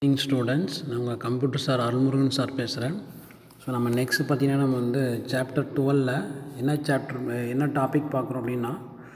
இங் ஸ்டூடெண்ட்ஸ் நான் உங்கள் கம்ப்யூட்டர் சார் அருள்முருகன் சார் பேசுகிறேன் ஸோ நம்ம நெக்ஸ்ட் பார்த்தீங்கன்னா நம்ம வந்து சாப்டர் டுவெலில் என்ன சாப்டர் என்ன டாபிக் பார்க்குறோம் அப்படின்னா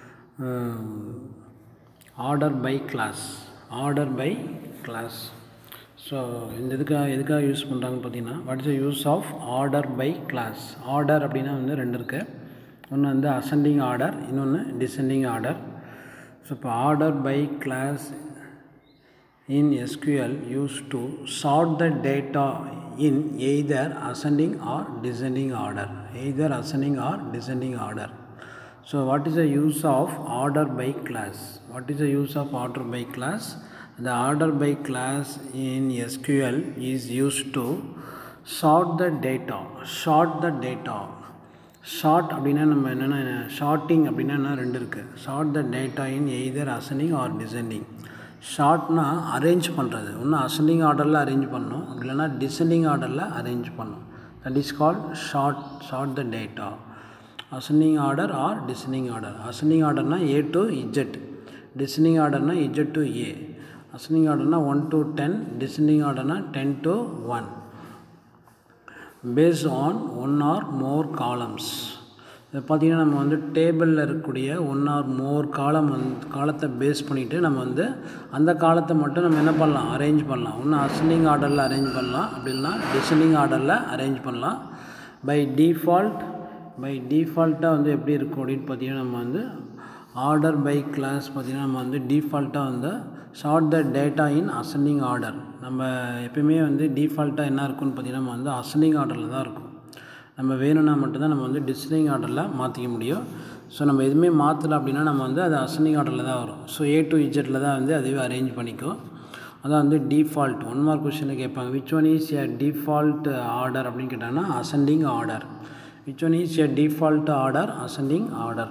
order by clause order by clause so இந்த இதுக்காக எதுக்காக யூஸ் பண்ணுறாங்கன்னு பார்த்தீங்கன்னா what is the use of order by clause order அப்படின்னா வந்து ரெண்டு இருக்குது ஒன்று வந்து அசெண்டிங் ஆர்டர் இன்னொன்று டிசெண்டிங் ஆர்டர் ஸோ இப்போ order by clause in SQL used to sort the data in either ascending or descending order either ascending or descending order so what is the use of order by class what is the use of order by class the order by class in SQL is used to sort the data sort the data sort அப்படின்னா நம்ம என்னென்னா sorting அப்படின்னா என்ன ரெண்டு இருக்குது sort the data in either அசனிங் or descending ஷார்ட்னா arrange பண்ணுறது ஒன்று அசெண்டிங் ஆர்டரில் அரேஞ்ச் பண்ணணும் அப்படி இல்லைனா டிசெண்டிங் ஆர்டரில் அரேஞ்ச் பண்ணணும் that is called sort sort the data ascending order or descending order ascending ஆர்டர்னா ஏ டு இஜெட் டிசெண்டிங் ஆர்டர்னா இஜெட் டு ஏ அசெண்டிங் ஆர்டர்னா ஒன் டு டென் டிசெண்டிங் ஆர்டர்னா ten to one based on one or more columns இதை பார்த்திங்கன்னா நம்ம வந்து டேபிளில் இருக்கக்கூடிய ஒன் ஆர் மோர் காலம் வந்து காலத்தை பேஸ் பண்ணிவிட்டு நம்ம வந்து அந்த காலத்தை மட்டும் நம்ம என்ன பண்ணலாம் அரேஞ்ச் பண்ணலாம் ஒன்று அசெண்டிங் ஆர்டரில் அரேஞ்ச் பண்ணலாம் அப்படி இல்லைனா டிசெண்டிங் ஆர்டரில் அரேஞ்ச் பண்ணலாம் பை டிஃபால்ட் பை டிஃபால்ட்டாக வந்து எப்படி இருக்கும் அப்படின்னு பார்த்தீங்கன்னா நம்ம வந்து ஆர்டர் பை கிளாஸ் பார்த்திங்கன்னா நம்ம வந்து டிஃபால்ட்டாக வந்து sort the data in ascending order நம்ம எப்பயுமே வந்து டிஃபால்ட்டாக என்ன இருக்குன்னு பார்த்திங்கன்னா நம்ம வந்து அசெண்டிங் ஆர்டரில் தான் இருக்கும் நம்ம வேணும்னா மட்டும்தான் நம்ம வந்து டிஸ்டிங் ஆர்டரில் மாற்றிக்க முடியும் ஸோ நம்ம எதுவுமே மாற்றலை அப்படின்னா நம்ம வந்து அது அசெண்டிங் ஆர்டரில் தான் வரும் ஸோ ஏ டு இஜெட்டில் தான் வந்து அதுவே அரேஞ்ச் பண்ணிக்கும் அதான் வந்து டிஃபால்ட் ஒன் மார்க் கொஷனில் கேட்பாங்க which one is a default order அப்படின்னு கேட்டாங்கன்னா ascending order which one is a default order ascending order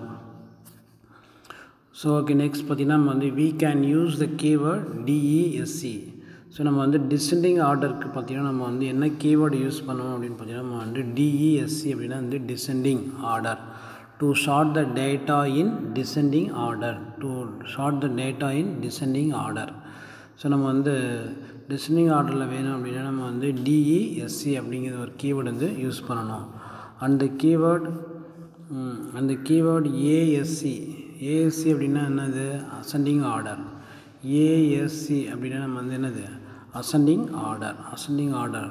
so okay next பார்த்திங்கன்னா நம்ம வந்து we can use the keyword DESC so நம்ம வந்து டிசெண்டிங் ஆர்டருக்கு பார்த்திங்கன்னா நம்ம வந்து என்ன கீவேர்டு யூஸ் பண்ணுவோம் அப்படின்னு பார்த்தீங்கன்னா நம்ம வந்து டிஇஎஸ்சி அப்படின்னா வந்து descending order to sort the data in descending order to sort the data in descending order so நம்ம வந்து டிசெண்டிங் ஆர்டரில் வேணும் அப்படின்னா நம்ம வந்து டிஇஎஸ்சி அப்படிங்கிற ஒரு கீவேர்டு வந்து யூஸ் பண்ணணும் அந்த கீவேர்ட் அந்த கீவேர்டு ஏஎஸ்சி ஏஎஸ்சி அப்படின்னா என்னது அசெண்டிங் ஆர்டர் ஏஎஸ்சி அப்படின்னா நம்ம வந்து என்னது ascending order ascending order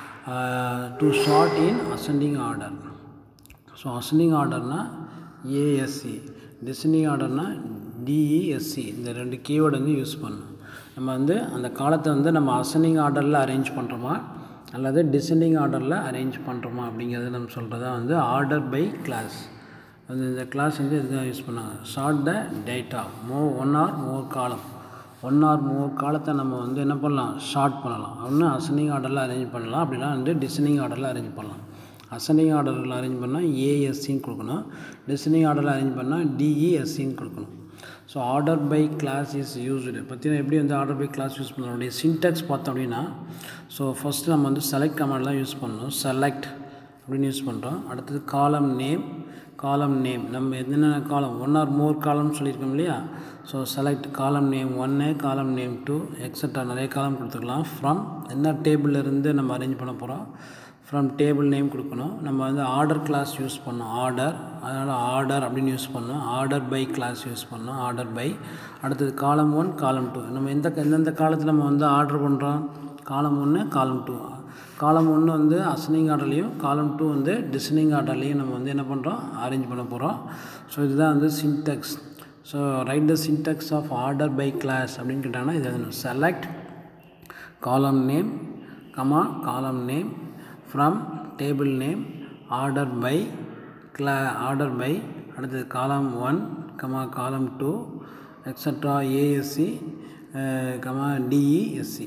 to sort in ascending order so ascending ஆர்டர்னால் ஏஎஸ்சி டிசெண்டிங் ஆர்டர்னால் டிஇஎஸ்சி இந்த ரெண்டு கீவேர்டு வந்து யூஸ் பண்ணணும் நம்ம வந்து அந்த காலத்தை வந்து நம்ம அசெண்டிங் ஆர்டரில் அரேஞ்ச் பண்ணுறோமா அல்லது டிசெண்டிங் ஆர்டரில் அரேஞ்ச் பண்ணுறோமா அப்படிங்கிறத நம்ம சொல்கிறதா வந்து ஆர்டர் பை கிளாஸ் வந்து இந்த கிளாஸ் வந்து இதுதான் யூஸ் பண்ணாங்க ஷார்ட் த டேட்டா மோ one or more column one or மோர் காலத்தை நம்ம வந்து என்ன பண்ணலாம் ஷார்ட் பண்ணலாம் ஒன்று அசனிங் ஆர்டரில் அரேஞ்ச் பண்ணலாம் அப்படின்னா வந்து டிசனிங் ஆர்டரில் அரேஞ்ச் பண்ணலாம் அசனிங் ஆர்டரில் அரேஞ்ச் பண்ணால் ஏஎஸ்சின்னு கொடுக்கணும் டிசனிங் ஆர்டரில் அரேஞ்ச் பண்ணால் டிஇஎஸ்சின்னு கொடுக்கணும் so order by clause is used பார்த்தீங்கன்னா எப்படி வந்து ஆர்டர் பை கிளாஸ் யூஸ் பண்ண சின்டெக்ஸ் பார்த்தோம் அப்படின்னா ஸோ ஃபஸ்ட்டு நம்ம வந்து செலக்ட் கமாண்ட்லாம் யூஸ் பண்ணணும் செலக்ட் அப்படின்னு யூஸ் பண்ணுறோம் அடுத்தது காலம் நேம் காலம் நேம் நம்ம என்னென்ன காலம் ஒன் ஆர் மோர் காலம்னு சொல்லியிருக்கோம் இல்லையா ஸோ செலக்ட் காலம் நேம் ஒன்று காலம் நேம் டூ எக்ஸட்ரா நிறைய காலம் கொடுத்துக்கலாம் ஃப்ரம் என்ன டேபிளிலேருந்து நம்ம அரேஞ்ச் பண்ண போகிறோம் ஃப்ரம் டேபிள் நேம் கொடுக்கணும் நம்ம வந்து ஆர்டர் கிளாஸ் யூஸ் பண்ணோம் ஆர்டர் அதனால் ஆர்டர் அப்படின்னு யூஸ் பண்ணோம் ஆர்டர் பை கிளாஸ் யூஸ் பண்ணோம் ஆர்டர் பை அடுத்தது காலம் ஒன் காலம் டூ நம்ம எந்த எந்தெந்த காலத்தில் நம்ம வந்து ஆர்டர் பண்ணுறோம் காலம் ஒன்று காலம் டூ காலம் ஒன்று வந்து அசனிங் ஆர்டர்லேயும் காலம் டூ வந்து டிசனிங் ஆர்டர்லேயும் நம்ம வந்து என்ன பண்ணுறோம் அரேஞ்ச் பண்ண போகிறோம் ஸோ இதுதான் வந்து syntax so write the syntax of order by clause அப்படின்னு கேட்டாங்கன்னா இது select column name comma column name from table name order by clause order by அடுத்தது column one comma column two extra ASC comma DESC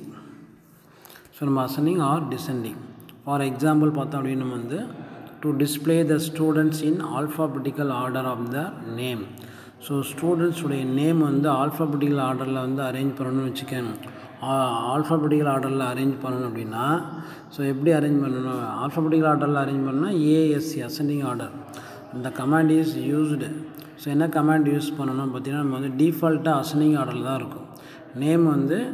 so நம்ம அசனிங் or descending for example பார்த்தோம் அப்படின்னு நம்ம வந்து to display the students in alphabetical order of the name so ஸ்டூடெண்ட்ஸுடைய name வந்து alphabetical ஆர்டரில் வந்து அரேஞ்ச் பண்ணணும்னு வச்சுக்கோங்க ஆல்ஃபாபெட்டிக்கல் ஆர்டரில் அரேஞ்ச் பண்ணணும் அப்படின்னா ஸோ எப்படி அரேஞ்ச் பண்ணணும் ஆல்ஃபாபெட்டிக்கல் ஆர்டரில் அரேஞ்ச் பண்ணால் ஏஎஸ்சி அசெண்டிங் ஆர்டர் இந்த கமாண்ட் இஸ் யூஸ்டு ஸோ என்ன கமாண்ட் யூஸ் பண்ணணும் பார்த்தீங்கன்னா நம்ம வந்து டிஃபால்ட்டாக அசனிங் ஆர்டரில் தான் இருக்கும் நேம் வந்து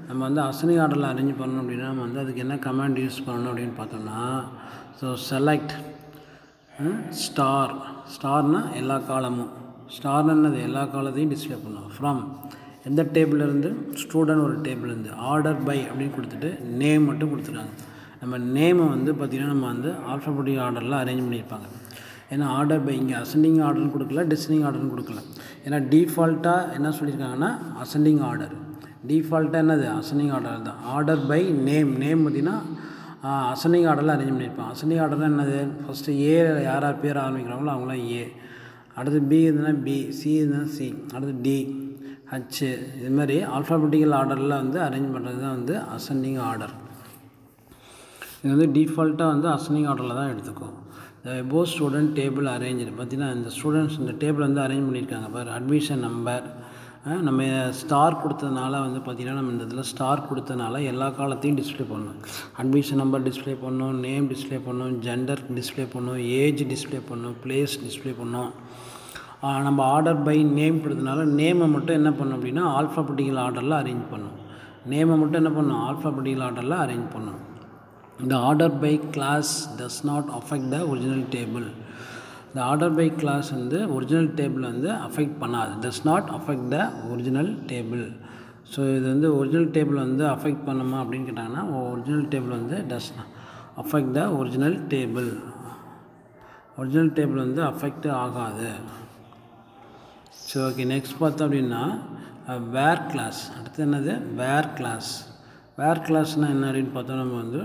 நம்ம வந்து அசனிங் ஆர்டரில் அரேஞ்ச் பண்ணணும் அப்படின்னா நம்ம வந்து அதுக்கு என்ன கமாண்ட் யூஸ் பண்ணணும் அப்படின்னு பார்த்தோம்னா ஸோ செலக்ட் ஸ்டார் ஸ்டார்னால் எல்லா காலமும் ஸ்டார்னு என்னது எல்லா காலத்தையும் டிஸ்பிளே பண்ணும் ஃப்ரம் எந்த டேபிள்லேருந்து ஸ்டூடெண்ட் ஒரு டேபிள்லேருந்து ஆர்டர் பை அப்படின்னு கொடுத்துட்டு நேம் மட்டும் கொடுத்துருக்காங்க நம்ம நேமை வந்து பார்த்திங்கன்னா நம்ம வந்து ஆல்ஃபபெட்டிக் ஆர்டரில் அரேஞ்ச் பண்ணியிருப்பாங்க ஏன்னா ஆர்டர் பை இங்கே அசெண்டிங் ஆர்டர்னு கொடுக்கல டிசெண்டிங் ஆர்டர்னு கொடுக்கல ஏன்னா டிஃபால்ட்டாக என்ன சொல்லியிருக்காங்கன்னா அசெண்டிங் ஆர்டர் டிஃபால்ட்டாக என்னது அசெண்டிங் ஆர்டர் தான் ஆர்டர் பை நேம் நேம் பார்த்திங்கன்னா அசெண்டிங் ஆர்டரில் அரேஞ்ச் பண்ணியிருப்பாங்க அசெண்டிங் ஆர்டர்னால் என்னது ஃபஸ்ட்டு ஏ யார் யார் பேர் ஆரம்பிக்கிறாங்களோ அவங்களாம் ஏ அடுத்து பி இருந்ததுன்னா பி சி இருந்ததுன்னா சி அடுத்து டி ஹச்சு இது மாதிரி ஆல்ஃபாபெட்டிக்கல் ஆர்டரில் வந்து அரேஞ்ச் பண்ணுறது தான் வந்து அசெண்டிங் ஆர்டர் இது வந்து டிஃபால்ட்டாக வந்து அசெண்டிங் ஆர்டரில் தான் எடுத்துக்கும் இந்த எபோ ஸ்டூடெண்ட் டேபிள் அரேஞ்சு பார்த்தீங்கன்னா இந்த ஸ்டூடெண்ட்ஸ் இந்த டேபிள் வந்து அரேஞ்ச் பண்ணியிருக்காங்க பாரு அட்மிஷன் நம்பர் நம்ம ஸ்டார் கொடுத்ததுனால வந்து பார்த்திங்கன்னா நம்ம இந்த இதில் ஸ்டார் கொடுத்ததுனால எல்லா காலத்தையும் டிஸ்பிளே பண்ணணும் அட்மிஷன் நம்பர் டிஸ்பிளே பண்ணணும் நேம் டிஸ்பிளே பண்ணணும் ஜெண்டர் டிஸ்பிளே பண்ணணும் ஏஜ் டிஸ்பிளே பண்ணணும் பிளேஸ் டிஸ்பிளே பண்ணணும் நம்ம ஆர்டர் பை நேம் கொடுத்ததுனால நேமை மட்டும் என்ன பண்ணோம் அப்படின்னா ஆல்ஃபாபெட்டிக்கல் ஆர்டரில் அரேஞ்ச் பண்ணணும் நேமை மட்டும் என்ன பண்ணணும் ஆல்ஃபாபெட்டிக்கல் ஆர்டரில் அரேஞ்ச் பண்ணணும் இந்த order by clause does not affect the original table இந்த ஆர்டர் பை கிளாஸ் வந்து ஒரிஜினல் டேபிள் வந்து அஃபெக்ட் பண்ணாது does not affect the original table so இது வந்து ஒரிஜினல் டேபிள் வந்து அஃபெக்ட் பண்ணுமா அப்படின்னு கேட்டாங்கன்னா ஒரிஜினல் டேபிள் வந்து does affect the original table original table வந்து அஃபெக்ட் ஆகாது ஸோ ஓகே நெக்ஸ்ட் பார்த்தோம் அப்படின்னா வேர் கிளாஸ் அடுத்து என்னது வேர் கிளாஸ் வேர் கிளாஸ்னால் என்ன அப்படின்னு பார்த்தோம் நம்ம வந்து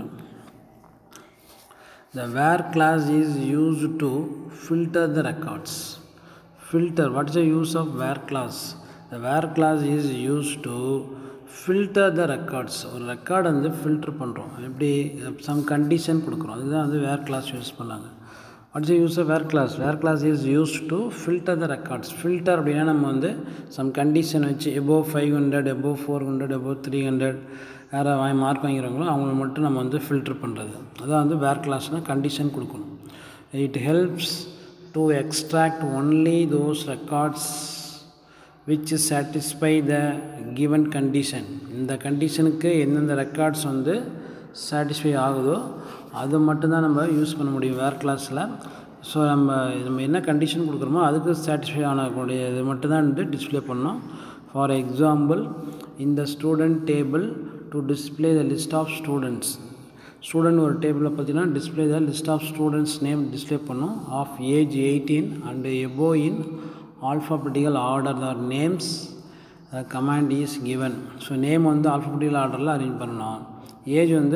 The where class is used to filter the records. Filter. What is the use of where class? The where class is used to filter the records. ஒரு ரெக்கார்டு வந்து ஃபில்டர் பண்ணுறோம் எப்படி சம் கண்டிஷன் கொடுக்குறோம் அதுதான் வந்து வேர் கிளாஸ் யூஸ் பண்ணாங்க what's use of where clause where clause is used to filter the records filter அப்படின்னா நம்ம வந்து சம் கண்டிஷன் வச்சு above five hundred above four hundred above three hundred யாரை வாங்கி மார்க் வாங்கிறாங்களோ அவங்கள மட்டும் நம்ம வந்து ஃபில்டர் பண்ணுறது அதான் வந்து வேர் கிளாஸ்னால் கண்டிஷன் கொடுக்கணும் it helps to extract only those records which satisfy the given condition இந்த கண்டிஷனுக்கு எந்தெந்த ரெக்கார்ட்ஸ் வந்து சாட்டிஸ்ஃபை ஆகுதோ அது மட்டும்தான் நம்ம யூஸ் பண்ண முடியும் வேர் கிளாஸில் ஸோ நம்ம நம்ம என்ன கண்டிஷன் கொடுக்குறோமோ அதுக்கு சாட்டிஸ்ஃபை ஆனக்கூடிய இது மட்டும்தான் வந்து டிஸ்பிளே பண்ணோம் ஃபார் எக்ஸாம்பிள் இந்த student table to display the list of students student ஒரு டேபிளில் பார்த்தீங்கன்னா display the list of students name display பண்ணும் of age eighteen and above in alphabetical order or names command is given so name வந்து alphabetical ஆர்டரில் arrange பண்ணணும் age வந்து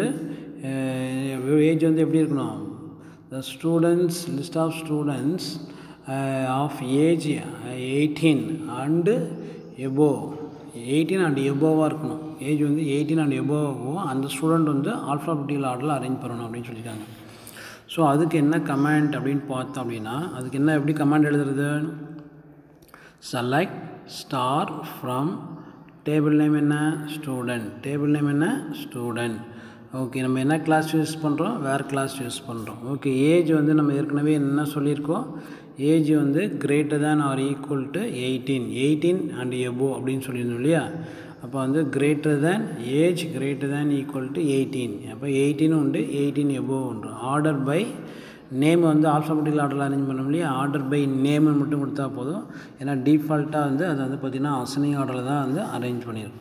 age வந்து எப்படி இருக்கணும் the students list of students of age eighteen and above eighteen and எபோவாக இருக்கணும் age வந்து எயிட்டீன் அண்ட் எபோவும் அந்த ஸ்டூடெண்ட் வந்து ஆல்ஃபாபெட்டிக்கல் ஆர்டரில் அரேஞ்ச் பண்ணணும் அப்படின்னு சொல்லியிருக்காங்க ஸோ அதுக்கு என்ன கமாண்ட் அப்படின்னு பார்த்தோம் அப்படின்னா அதுக்கு என்ன எப்படி கமாண்ட் எழுதுறது select star from table name என்ன ஸ்டூடெண்ட் டேபிள் நேம் என்ன ஸ்டூடெண்ட் ஓகே நம்ம என்ன கிளாஸ் யூஸ் பண்ணுறோம் வேறு கிளாஸ் யூஸ் பண்ணுறோம் ஓகே ஏஜ் வந்து நம்ம ஏற்கனவே என்ன சொல்லியிருக்கோம் ஏஜ் வந்து greater than or equal to eighteen eighteen and above அப்படின்னு சொல்லியிருந்தோம் இல்லையா அப்போ வந்து greater than age greater than equal to eighteen அப்போ eighteen and eighteen above and order by name வந்து ஆல்ஃபாபெட்டிக்கல் ஆர்டரில் அரேஞ்ச் பண்ணோம் இல்லையா ஆர்டர் பை நேம் மட்டும் கொடுத்தா போதும் ஏன்னா டிஃபால்ட்டாக வந்து அது வந்து பார்த்திங்கன்னா அசனிங் ஆர்டரில் தான் வந்து அரேஞ்ச் பண்ணியிருக்கும்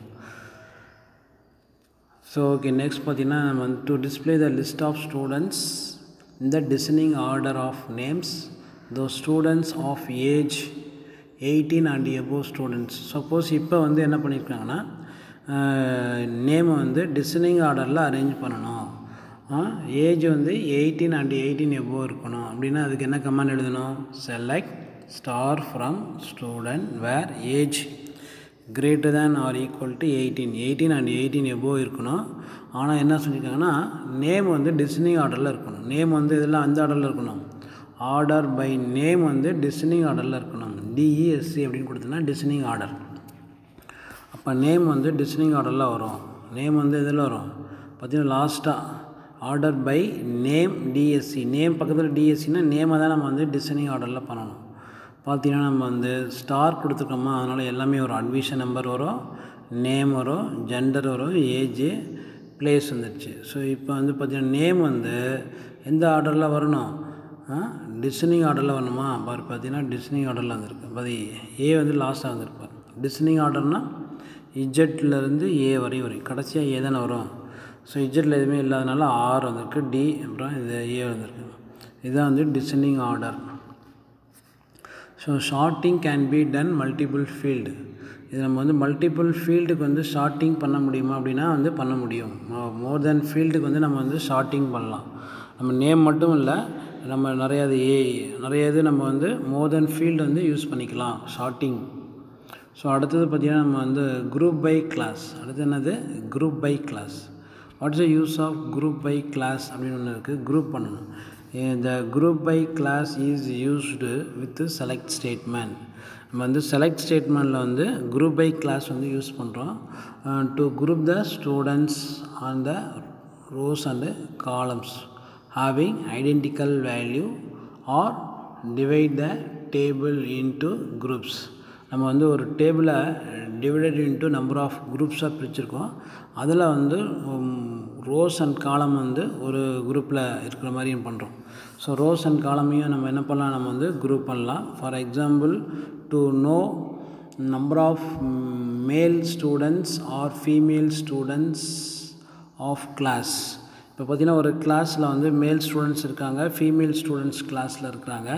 ஸோ ஓகே நெக்ஸ்ட் பார்த்தீங்கன்னா நம்ம வந்து to display the list of students இந்த descending order of names those students of age eighteen and above students suppose இப்போ வந்து என்ன பண்ணியிருக்காங்கன்னா நேமை வந்து டிசனிங் ஆர்டரில் அரேஞ்ச் பண்ணணும் ஏஜ் வந்து எயிட்டீன் அண்ட் எயிட்டீன் எபோ இருக்கணும் அப்படின்னா அதுக்கு என்ன கமெண்ட் எழுதணும் select star from student where age greater than or equal to eighteen eighteen and eighteen above இருக்கணும் ஆனால் என்ன சொல்லியிருக்காங்கன்னா நேம் வந்து டிசனிங் ஆர்டரில் இருக்கணும் நேம் வந்து இதெல்லாம் அந்த ஆர்டரில் இருக்கணும் ஆர்டர் பை நேம் வந்து டிசனிங் ஆர்டரில் இருக்கணும் டிஇஎஸ்சி அப்படின்னு கொடுத்தோன்னா டிசனிங் ஆர்டர் அப்போ நேம் வந்து டிசனிங் ஆர்டரில் வரும் நேம் வந்து இதில் வரும் பார்த்தீங்கன்னா லாஸ்ட்டாக order by name DSC name பக்கத்தில் டிஎஸ்சினா நேமை தான் நம்ம வந்து டிசனிங் ஆர்டரில் பண்ணணும் பார்த்தீங்கன்னா நம்ம வந்து ஸ்டார் கொடுத்துருக்கோமா அதனால் எல்லாமே ஒரு அட்மிஷன் நம்பர் வரும் நேம் வரும் ஜெண்டர் வரும் ஏஜ் பிளேஸ் வந்துடுச்சு ஸோ இப்போ வந்து பார்த்திங்கன்னா நேம் வந்து எந்த ஆர்டரில் வரணும் டிசனிங் ஆர்டரில் வரணுமா பாரு பார்த்தீங்கன்னா டிசனிங் ஆர்டரில் வந்திருக்கு பாதி ஏ வந்து லாஸ்ட்டாக வந்திருப்பார் டிசனிங் ஆர்டர்னால் இஜெட்லேருந்து ஏ வரையும் வரும் கடைசியாக ஏ தானே வரும் ஸோ இஜெட்டில் எதுவுமே இல்லாதனால ஆர் வந்திருக்கு டி அப்புறம் இது ஏ வந்திருக்கு இதுதான் வந்து descending order so sorting can be done multiple field இது நம்ம வந்து மல்டிபிள் ஃபீல்டுக்கு வந்து ஷார்ட்டிங் பண்ண முடியுமா அப்படின்னா வந்து பண்ண முடியும் மோர் தென் ஃபீல்டுக்கு வந்து நம்ம வந்து ஷார்ட்டிங் பண்ணலாம் நம்ம நேம் மட்டும் இல்லை நம்ம நிறைய இது ஏ நிறைய இது நம்ம வந்து மோர் தென் ஃபீல்டு வந்து யூஸ் பண்ணிக்கலாம் ஷார்ட்டிங் ஸோ அடுத்தது பார்த்திங்கன்னா நம்ம வந்து குரூப் பை கிளாஸ் அடுத்து என்னது group by clause what's the use of group by clause அப்படின்னு ஒன்று இருக்குது குரூப் பண்ணணும் இந்த group by clause is used with select statement நம்ம வந்து செலக்ட் ஸ்டேட்மெண்ட்டில் வந்து குரூப் பை கிளாஸ் வந்து யூஸ் பண்ணுறோம் to group the students on the rows and columns having identical value or divide the table into groups நம்ம வந்து ஒரு டேபிளை டிவைடட் இன்ட்டு நம்பர் ஆஃப் குரூப்ஸாக பிரிச்சுருக்கோம் அதில் வந்து ரோஸ் அண்ட் காலம் வந்து ஒரு குரூப்பில் இருக்கிற மாதிரியும் பண்ணுறோம் ஸோ ரோஸ் அண்ட் காலமையும் நம்ம என்ன பண்ணலாம் நம்ம வந்து குரூப் பண்ணலாம் for example to know number of male students or female students of class இப்போ பார்த்திங்கன்னா ஒரு கிளாஸில் வந்து மேல் ஸ்டூடெண்ட்ஸ் இருக்காங்க ஃபீமேல் ஸ்டூடெண்ட்ஸ் கிளாஸில் இருக்கிறாங்க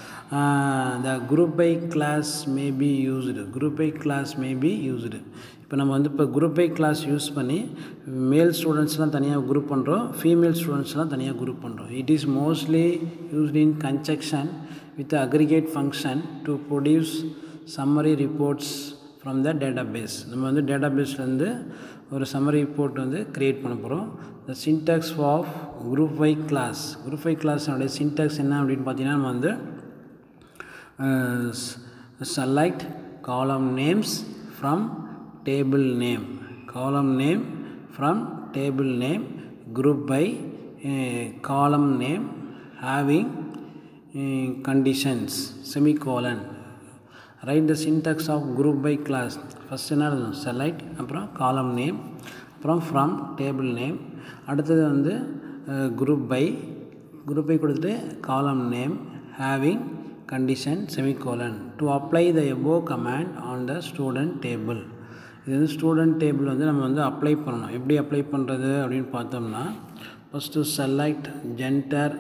the group by clause may be used group by clause may be used இப்போ நம்ம வந்து இப்போ குரூப் பை கிளாஸ் யூஸ் பண்ணி மேல் ஸ்டூடெண்ட்ஸ்லாம் தனியாக குரூப் பண்ணுறோம் ஃபீமேல் ஸ்டூடெண்ட்ஸ்லாம் தனியாக குரூப் பண்ணுறோம் it is mostly used in conjunction with aggregate function to produce summary reports from the database நம்ம வந்து டேட்டா பேஸ்லேருந்து ஒரு சம்மரி ரிப்போர்ட் வந்து க்ரியேட் பண்ண போகிறோம் the syntax of group by clause group by கிளாஸோடைய syntax என்ன அப்படின்னு பார்த்தீங்கன்னா நம்ம வந்து select column names from table name column name from table name group by uh, column name having uh, conditions semicolon write the syntax of group by class first என்ன எழுதணும் select அப்புறம் காலம் நேம் அப்புறம் ஃப்ரம் டேபிள் நேம் அடுத்தது வந்து group by group by கொடுத்துட்டு column name having condition semicolon to apply the above command on the student table இது வந்து ஸ்டூடெண்ட் டேபிள் வந்து நம்ம வந்து அப்ளை பண்ணணும் எப்படி அப்ளை பண்ணுறது அப்படின்னு பார்த்தோம்னா ஃபஸ்ட்டு செலக்ட் ஜென்டர்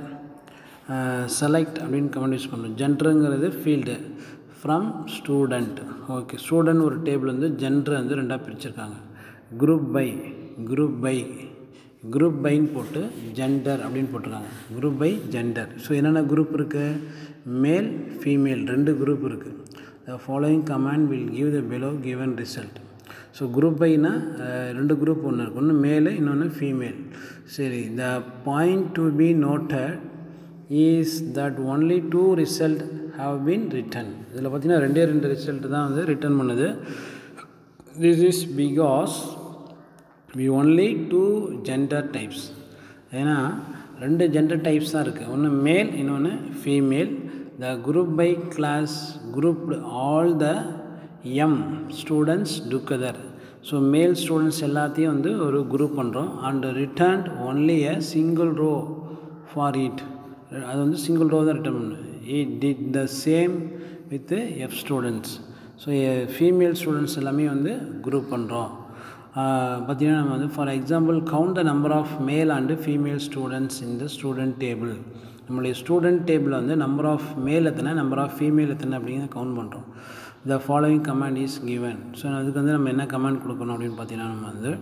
செலக்ட் அப்படின்னு கமெண்ட் யூஸ் பண்ணணும் ஜென்டருங்கிறது field from student okay student ஒரு டேபிள் வந்து ஜென்டர் வந்து ரெண்டாக பிரிச்சிருக்காங்க group by group by group பைன்னு போட்டு ஜெண்டர் அப்படின்னு போட்டிருக்காங்க குரூப் பை ஜெண்டர் ஸோ என்னென்ன குரூப் இருக்குது மேல் ஃபீமேல் ரெண்டு குரூப் இருக்குது the following command will give the below given result so group பைனா ரெண்டு குரூப் ஒன்று இருக்குது ஒன்று மேலு இன்னொன்று ஃபீமேல் சரி the point to be noted is that only two result have been written இதில் பார்த்தீங்கன்னா ரெண்டே ரெண்டு ரிசல்ட் தான் வந்து ரிட்டர்ன் பண்ணுது this is because we only two gender types ஏன்னா ரெண்டு ஜெண்டர் டைப்ஸ் தான் இருக்குது ஒன்று மேல் இன்னொன்று female the group by clause group all the M students together so male students எல்லாத்தையும் வந்து ஒரு குரூப் பண்ணுறோம் and returned only a single row for it அது வந்து சிங்கிள் ரோ தான் ரிட்டர்ன் பண்ணு it did the same with F students so female students எல்லாமே வந்து குரூப் பண்ணுறோம் பார்த்தீங்கன்னா நம்ம வந்து for example count the number of male and female students in the student table நம்மளுடைய ஸ்டூடெண்ட் டேபிள் வந்து நம்பர் ஆஃப் மேல் எத்தனை நம்பர் ஆஃப் ஃபீமேல் எத்தனை அப்படிங்கிறத கவுண்ட் பண்ணுறோம் the following command is given so அதுக்கு வந்து நம்ம என்ன கமாண்ட் கொடுக்கணும் அப்படின்னு பார்த்தீங்கன்னா நம்ம வந்து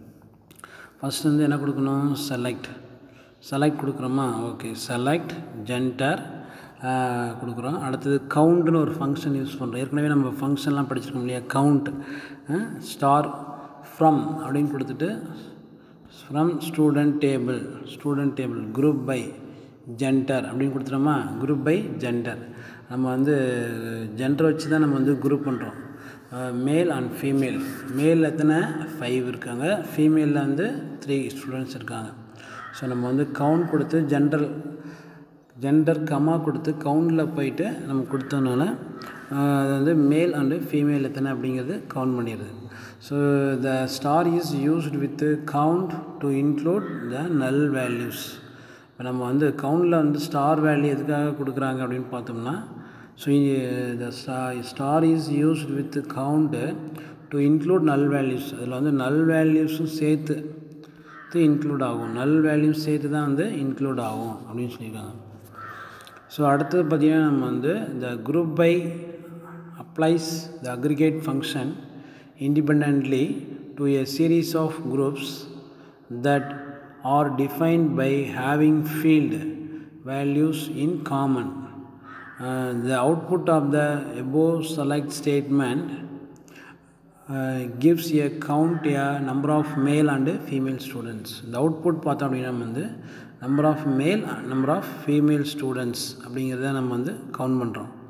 ஃபஸ்ட் வந்து என்ன கொடுக்கணும் செலக்ட் செலக்ட் கொடுக்குறோமா ஓகே செலக்ட் ஜென்டர் கொடுக்குறோம் அடுத்தது கவுண்ட்னு ஒரு ஃபங்க்ஷன் யூஸ் பண்ணுறோம் ஏற்கனவே நம்ம ஃபங்க்ஷன்லாம் படிச்சிருக்கோம் இல்லையா கவுண்ட் ஸ்டார் ஃப்ரம் அப்படின்னு கொடுத்துட்டு from student table student table group by gender அப்படின்னு கொடுத்துட்டோமா குரூப் பை ஜெண்டர் நம்ம வந்து ஜெண்டர் வச்சு தான் நம்ம வந்து குரூப் பண்ணுறோம் மேல் அண்ட் ஃபீமேல் மேல் எத்தனை ஃபைவ் இருக்காங்க ஃபீமேலில் வந்து த்ரீ ஸ்டூடெண்ட்ஸ் இருக்காங்க ஸோ நம்ம வந்து கவுண்ட் கொடுத்து ஜென்ரல் ஜெண்டர் கமா கொடுத்து கவுண்டில் போயிட்டு நம்ம கொடுத்ததுனால அது வந்து மேல் அண்டு ஃபீமேல் எத்தனை அப்படிங்கிறது கவுண்ட் பண்ணிடுது so the star is used with count to include the null values இப்போ நம்ம வந்து கவுண்டில் வந்து ஸ்டார் வேல்யூ எதுக்காக கொடுக்குறாங்க அப்படின்னு பார்த்தோம்னா so the star is used with count to include null values அதில் வந்து நல் வேல்யூஸும் சேர்த்து இன்க்ளூட் ஆகும் நல் வேல்யூஸ் சேர்த்து தான் வந்து இன்க்ளூட் ஆகும் அப்படின்னு சொல்லியிருக்காங்க ஸோ அடுத்தது பார்த்திங்கன்னா நம்ம வந்து இந்த group by applies the aggregate function independently to a series of groups that are defined by having field values in common. Uh, the output of the above select statement uh, gives a count a number of male and female students. The output பார்த்தோம் அப்படின்னா வந்து number of male number of female students அப்படிங்கிறத நம்ம வந்து count பண்ணுறோம்